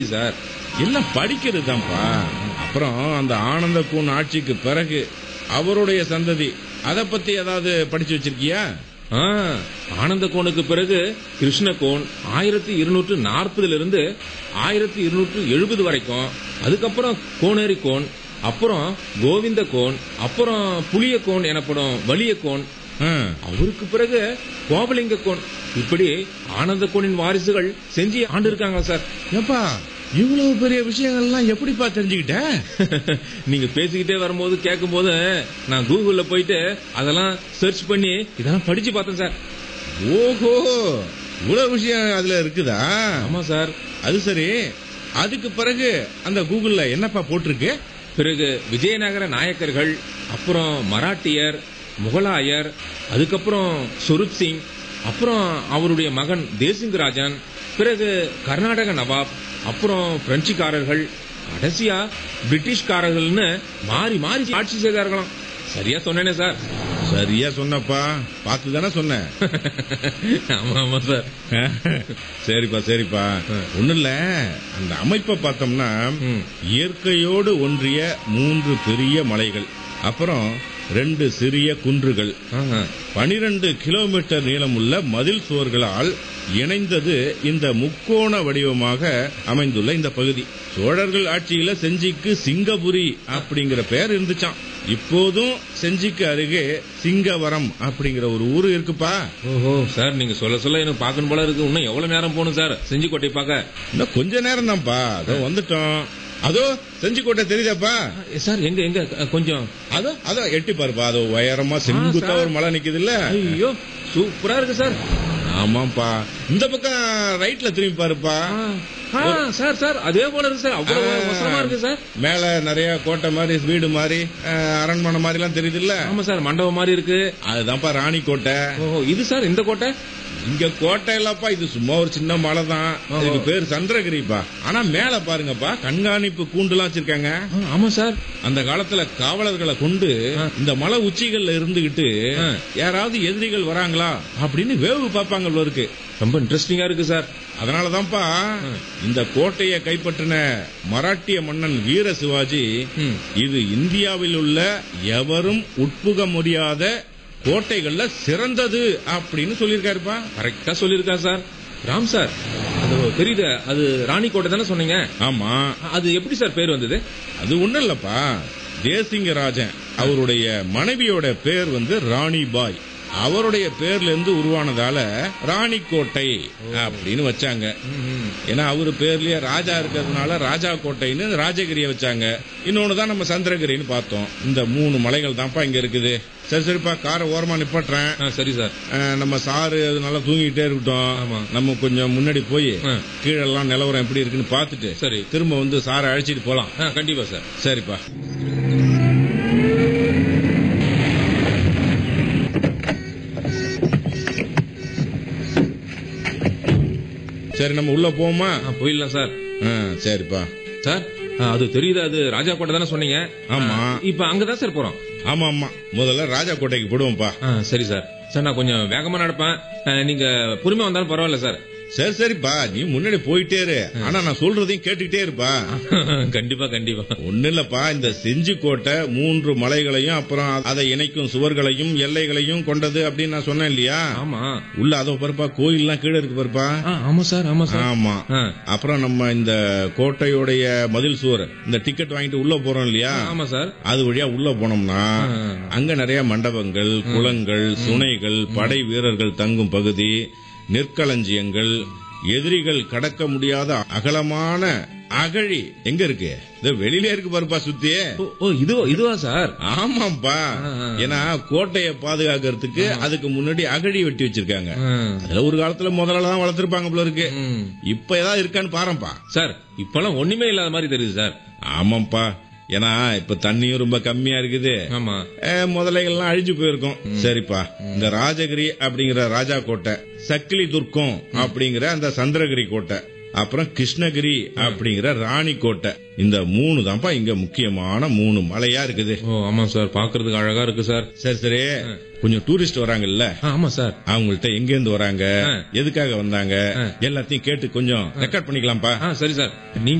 Sir எல்லாம் படிக்கிறது தான்ப்பா அப்புறம் அந்த ஆனந்த கூன் ஆட்சிக்கு பிறகு அவருடைய சந்ததி அதை பத்தி ஏதாவது படிச்சு வச்சிருக்கியா ஆ, ஆனந்த கோனுக்கு பிறகு கிருஷ்ண கோன் ஆயிரத்தி இருநூற்று நாற்பதுல இருந்து ஆயிரத்தி இருநூற்று எழுபது வரைக்கும் அதுக்கப்புறம் கோனேரி கோன் அப்புறம் கோவிந்த கோன் அப்புறம் புளிய கோன் எனப்படும் வலிய கோன் ஆ, அவருக்கு பிறகு கோபலிங்க கோன் இப்படி ஆனந்த கோனின் வாரிசுகள் செஞ்சு ஆண்டு இருக்காங்க சார் ஏப்பா இவ்வளவு பெரிய விஷயங்கள்லாம் எப்படிப்பா தெரிஞ்சுக்கிட்ட நீங்க பேசிக்கிட்டே வரும்போது கேட்கும்போது நான் கூகுள்ல போயிட்டு அதெல்லாம் சர்ச் பண்ணி இதெல்லாம் படிச்சு பார்த்தேன் சார் ஓஹோ இவ்வளவு விஷயம் அதுல இருக்குதா ஆமா சார் அது சரி அதுக்கு பிறகு அந்த கூகுள்ல என்னப்பா போட்டிருக்கு பிறகு விஜயநகர நாயக்கர்கள் அப்புறம் மராட்டியர் முகலாயர் அதுக்கப்புறம் சொருப் சிங் அப்புறம் அவருடைய மகன் தேசிங் ராஜன் பிறகு கர்நாடக நவாப் அப்புறம் பிரெஞ்சுக்காரர்கள் கடைசியா பிரிட்டிஷ்காரர்கள்னு மாறி மாறி ஆட்சி செய்தார்களாம் சரியா சொன்னேனே சார் சரியா சொன்னப்பா பார்த்து தானே சொன்னேன் ஆமா ஆமா சார் சரிப்பா சரிப்பா ஒண்ணு இல்ல அந்த அமைப்பை பார்த்தோம்னா ம். இயற்கையோடு ஒன்றிய மூன்று பெரிய மலைகள் அப்புறம் ரெண்டு சிறிய குன்றுகள் ஆஹா. பனிரெண்டு கிலோமீட்டர் நீளமுள்ள மதில் சுவர்களால் இணைந்தது இந்த முக்கோண வடிவமாக அமைந்துள்ள இந்த பகுதி சோழர்கள் ஆட்சியில செஞ்சிக்கு சிங்கபுரி அப்படிங்கிற பெயர் இருந்துச்சாம் இப்போதும் செஞ்சிக்கு அருகே சிங்கவரம் அப்படிங்கிற ஒரு ஊரு இருக்குப்பா ஓஹோ சார் நீங்க சொல்ல சொல்ல எனக்கு பார்க்கணும் போல இருக்கு இன்னும் எவ்வளவு நேரம் போகணும் சார் செஞ்சு கோட்டை பார்க்க இன்னும் கொஞ்ச நேரம் தான்ப்பா அதோ வந்துட்டோம் அதோ செஞ்சிக்கோட்டை தெரியுதாப்பா சார் எங்க எங்க அஹ், கொஞ்சம் அதோ அதோ எட்டி பாருப்பா அதோ உயரமா செங்குத்தா சார். ஒரு மலை நிக்குது இல்ல ஐயோ சூப்பரா இருக்கு சார் ஆமாப்பா இந்த பக்கம் ரைட்ல திரும்பி பாருப்பா ஆ, சார் சார் அதே போல இருக்கு சார் அவ்வளவு ஆ. வசனமா இருக்கு சார் மேல நிறைய கோட்டை மாதிரி வீடு மாதிரி அஹ், அரண்மனை மாதிரி எல்லாம் தெரியுது இல்ல ஆமா சார் மண்டபம் மாதிரி இருக்கு அதுதான்ப்பா ராணி கோட்டை ஓஹோ இது சார் இந்த கோட்டை இங்க கோட்டை இல்லப்பா இது சும்மா ஒரு சின்ன மலை தான் ஓஹோ. இதுக்கு பேர் சந்திரகிரிப்பா ஆனா மேல பாருங்கப்பா கண்காணிப்பு கூண்டுலாம் வச்சிருக்காங்க ஆ, ஆமா சார் அந்த காலத்துல காவலர்களை கொண்டு ஆ. இந்த மலை உச்சிகள்ல இருந்துகிட்டு ஆ. யாராவது எதிரிகள் வராங்களா அப்படின்னு வேவு பார்ப்பாங்க போல இருக்கு ரொம்ப இன்ட்ரெஸ்டிங்கா இருக்கு சார் அதனாலதான்ப்பா இந்த கோட்டையை கைப்பற்றின மராட்டிய மன்னன் வீர சிவாஜி ம். இது இந்தியாவில் உள்ள எவரும் உட்புக முடியாத கோட்டைகள்ல சிறந்தது அப்படின்னு சொல்லியிருக்காருப்பா கரெக்டா சொல்லியிருக்கா சார் ராம் சார் அது தெரியுது அது ராணி கோட்டை தானே சொன்னீங்க ஆமா அது எப்படி சார் பேர் வந்தது அது ஒண்ணும் இல்லப்பா தேசிங்கராஜன் அவருடைய மனைவியோட பேர் வந்து ராணி பாய் அவருடைய பேர்ல இருந்து உருவானதால ராணிக்கோட்டை அப்படின்னு வச்சாங்க ஏன்னா அவரு பேர்லயே ராஜா இருக்கிறதுனால ராஜா கோட்டைன்னு ராஜகிரியை வச்சாங்க இன்னொன்னு தான் நம்ம சந்திரகிரின்னு பார்த்தோம் இந்த மூணு மலைகள் தான்ப்பா இங்க இருக்குது சரி சரிப்பா காரை ஓரமா நிப்பாட்டுறேன் ஆ, சரி சார் அஹ், நம்ம சாரு அது நல்லா தூங்கிட்டே ஆமா. இருக்கட்டும் நம்ம கொஞ்சம் முன்னாடி போய் ஆ. கீழெல்லாம் நிலவரம் எப்படி இருக்குன்னு பார்த்துட்டு சரி திரும்ப வந்து சாரை அழைச்சிட்டு போலாம் ஆ, கண்டிப்பா சார் சரிப்பா சரி நம்ம உள்ள போவோமா ஆ, போயிடலாம் சார் ஆ, சரிப்பா சார் ஆ, அது தெரியுது அது ராஜா கோட்டை தானே சொன்னீங்க ஆமா. ஆ, இப்ப அங்கதான் சார் போறோம் ஆமா ஆமா முதல்ல ராஜா கோட்டைக்கு போடுவோம்ப்பா ஆ, சரி சார் சார் நான் கொஞ்சம் வேகமா நடப்பேன் ஆ, நீங்க பொறுமையா வந்தாலும் பரவாயில்ல சார் சரி சரிப்பா நீ முன்னாடி போயிட்டே இரு ஆனா நான் சொல்றதையும் கேட்டுக்கிட்டே இருப்பா கண்டிப்பா கண்டிப்பா ஒண்ணு இல்லப்பா இந்த செஞ்சி கோட்டை மூன்று மலைகளையும் அப்புறம் அதை இணைக்கும் சுவர்களையும் எல்லைகளையும் கொண்டது அப்படின்னு நான் சொன்னேன் இல்லையா ஆமா உள்ள அதோ பருப்பா கோயில்லாம் கீழே இருக்கு பருப்பா ஆ, ஆமா சார் ஆமா சார் ஆமா ஆ, அப்புறம் நம்ம இந்த கோட்டையுடைய மதில் சுவர் இந்த டிக்கெட் வாங்கிட்டு உள்ள போறோம் இல்லையா ஆமா சார் அது வழியா உள்ள போனோம்னா ஆ. அங்க நிறைய மண்டபங்கள் குளங்கள் சுனைகள் படை வீரர்கள் தங்கும் பகுதி நெற்களஞ்சியங்கள் எதிரிகள் கடக்க முடியாத அகலமான அகழி எங்க இருக்கு இது வெளியில இருக்கு பாருப்பா சுத்தி ஓ, ஓ இதுவா இதுவா சார் ஆமாப்பா ஆ, ஆ. ஏன்னா கோட்டையை பாதுகாக்கிறதுக்கு அதுக்கு முன்னாடி அகழி வெட்டி வச்சிருக்காங்க ஆ, அதுல ஒரு காலத்துல முதல்ல தான் வளர்த்திருப்பாங்க போல இருக்கு ம். இப்ப ஏதாவது இருக்கான்னு பாருப்பா சார் இப்பெல்லாம் ஒண்ணுமே இல்லாத மாதிரி தெரியுது சார் ஆமாப்பா ஏன்னா இப்ப தண்ணியும் ரொம்ப கம்மியா இருக்குது ஆமா அஹ், முதலைகள்லாம் அழிஞ்சு போயிருக்கும் சரிப்பா இந்த ராஜகிரி அப்படிங்கிற ராஜா கோட்டை சக்கிலி துர்க்கம் அப்படிங்கிற அந்த சந்திரகிரி கோட்டை அப்புறம் கிருஷ்ணகிரி அப்படிங்கிற ராணிக்கோட்டை இந்த மூணு தான்ப்பா இங்க முக்கியமான மூணு மலையா இருக்குது ஓ ஆமா சார் பாக்குறதுக்கு அழகா இருக்கு சார் சரி சரி கொஞ்சம் டூரிஸ்ட் வராங்கல்ல ஆ, ஆமா சார் அவங்கள்ட்ட எங்க இருந்து வராங்க ஆ. எதுக்காக வந்தாங்க எல்லாத்தையும் கேட்டு கொஞ்சம் ரெக்கார்ட் பண்ணிக்கலாம்ப்பா ஆ சரி சார் நீங்க